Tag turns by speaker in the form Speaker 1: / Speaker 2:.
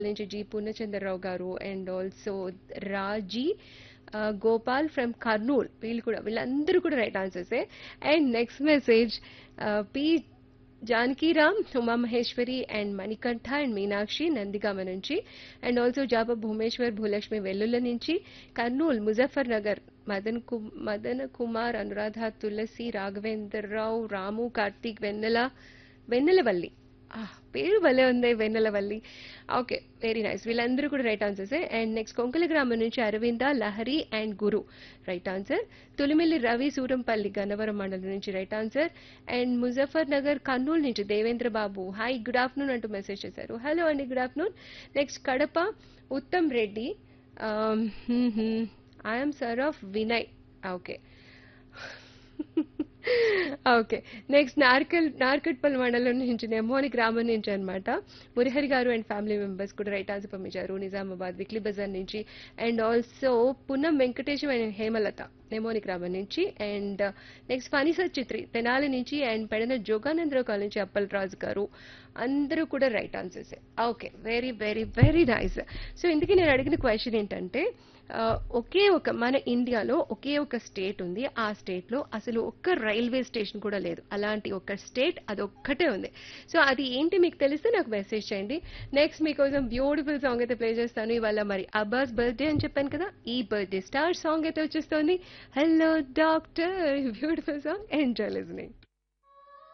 Speaker 1: నుంచి జి పూర్ణచంద్రరావు గారు and also రాజీ ఆ, గోపాల్ ఫ్రమ్ కర్నూల్ వీళ్ళు కూడా వీళ్ళందరూ కూడా రైట్ ఆన్సర్సే and next message P Janakiram Uma Maheshwari and Manikanta and Meenakshi Nandigama నుంచి అండ్ ఆల్సో జాబ భూమేశ్వర్ భూలక్ష్మి వెల్లుల నుంచి కర్నూల్ ముజఫర్ నగర్ మదన్ కు మదన కుమార్ అనురాధ తులసి రాఘవేంద్రరావు రాము కార్తీక్ వెన్నెల వెన్నెలవల్లి ఆ, పేరు భలే ఉంది వెన్నెలవల్లి ఓకే వెరీ నైస్ వీళ్ళందరూ కూడా right answers and next Konkala గ్రామం నుంచి Aravinda Lahari and Guru right answer Tulimilli Ravi Surampalli Gannavaram మండలం నుంచి right answer and Muzaffar Nagar Kurnool నుంచి Devendra Babu hi good afternoon అంటూ మెసేజ్ చేశారు హలో అండి good afternoon next Kadapa Uttam Reddy I'm sir of Vinay okay okay next Narkal Narkatpally మండలం నుంచి నెమోని గ్రామం నుంచి అన్నమాట Murihari garu and family members కూడా రైట్ ఆన్సర్ పంపించారు నిజామాబాద్ విక్లీ బజార్ నుంచి and also Punnam Venkatesham and Hemalatha Nemoni గ్రామం నుంచి అండ్ నెక్స్ట్ ఫనీసర్ చిత్రి తెనాలి నుంచి అండ్ పెడన జోగానందరావు కాలనీ నుంచి అప్పలరాజు గారు అందరూ కూడా right answers okay very very very nice so ఇందుకే నేను అడిగిన క్వశ్చన్ ఏంటంటే ఆ, ఒకే ఒక మన ఇండియాలో ఒకే ఒక స్టేట్ ఉంది ఆ స్టేట్ లో అసలు ఒక్క రైల్వే స్టేషన్ కూడా లేదు అలాంటి ఒక స్టేట్ అది ఒక్కటే ఉంది సో అది ఏంటి మీకు తెలిస్తే నాకు మెసేజ్ చేయండి నెక్స్ట్ మీకోసం బ్యూటిఫుల్ సాంగ్ అయితే ప్లే చేస్తాను ఇవాళ మరి అబ్బాస్ బర్త్డే అని చెప్పాను కదా ఈ బర్త్డే స్టార్ సాంగ్ అయితే వచ్చేస్తుంది hello doctor beautiful song enjoy listening